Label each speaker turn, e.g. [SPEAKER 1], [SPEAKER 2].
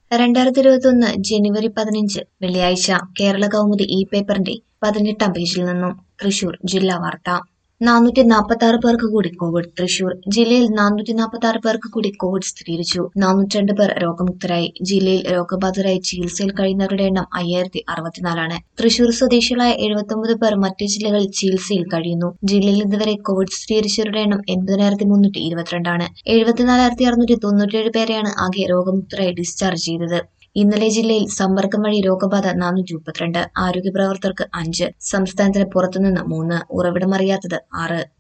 [SPEAKER 1] രണ്ടായിരത്തി ഇരുപത്തി ഒന്ന് ജനുവരി പതിനഞ്ച് വെള്ളിയാഴ്ച കേരള കൗമുദി ഇ പേപ്പറിന്റെ പതിനെട്ടാം പേജിൽ നിന്നും തൃശൂർ ജില്ലാ വാർത്ത നാനൂറ്റി നാൽപ്പത്തി ആറ് പേർക്ക് കൂടി കോവിഡ് തൃശൂർ ജില്ലയിൽ നാനൂറ്റി നാൽപ്പത്തി ആറ് പേർക്ക് കൂടി കോവിഡ് സ്ഥിരീകരിച്ചു നാനൂറ്റി രണ്ട് പേർ രോഗമുക്തരായി ജില്ലയിൽ രോഗബാധിതരായി ചികിത്സയിൽ കഴിയുന്നവരുടെ എണ്ണം അയ്യായിരത്തി അറുപത്തിനാലാണ് തൃശൂർ സ്വദേശികളായ എഴുപത്തൊമ്പത് പേർ മറ്റ് ജില്ലകളിൽ ചികിത്സയിൽ കഴിയുന്നു ജില്ലയിൽ ഇതുവരെ കോവിഡ് സ്ഥിരീകരിച്ചവരുടെ എണ്ണം എൺപതിനായിരത്തി മുന്നൂറ്റി ഇരുപത്തിരണ്ടാണ് എഴുപത്തിനാലായിരത്തി അറുന്നൂറ്റി തൊണ്ണൂറ്റിയേഴ് പേരെയാണ് ആകെ രോഗമുക്തരായി ഡിസ്ചാർജ് ചെയ്തത് ഇന്നലെ ജില്ലയിൽ സമ്പർക്കം വഴി രോഗബാധ നാനൂറ്റി മുപ്പത്തിരണ്ട് ആരോഗ്യ പ്രവർത്തകർക്ക് അഞ്ച് സംസ്ഥാനത്തിന് പുറത്തുനിന്ന് മൂന്ന് ഉറവിടമറിയാത്തത് ആറ്